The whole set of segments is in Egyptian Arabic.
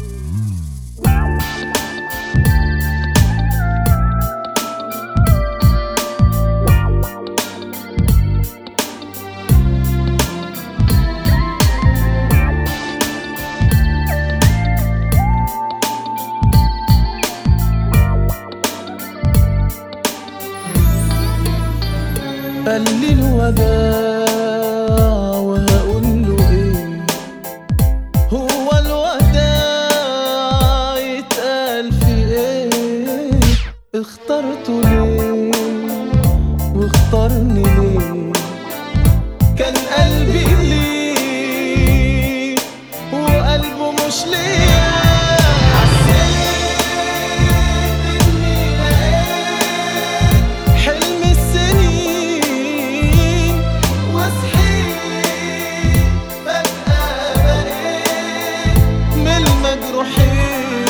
قال لي الوداع وهقول له ايه هو الوداع يتقال في ايه اخترته ليه واختارني ليه كان قلبي ليه وقلبه مش ليه حسيت إني لقيت حلم السنين وصحيت فجأة بقيت من المجروحين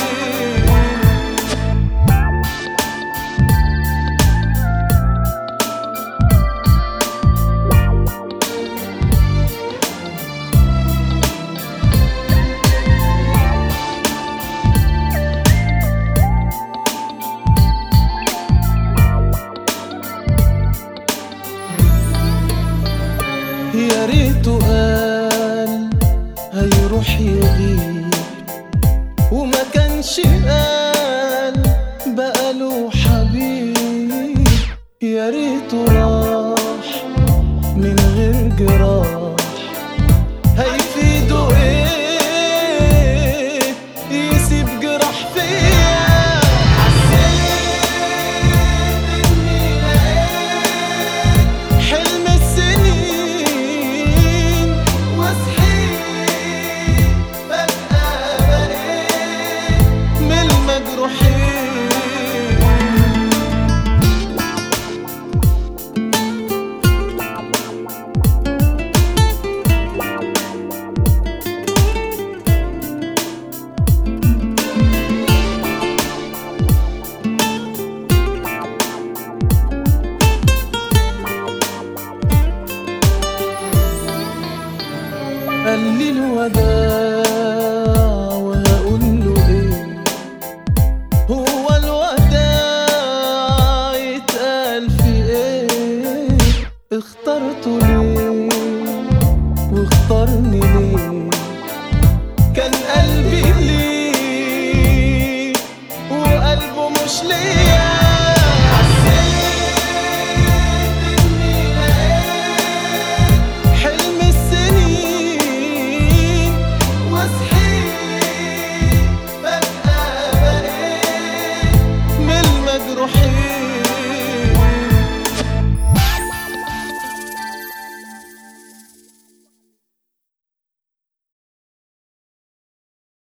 يا ريته قال هيروح يغيب وما كانش قال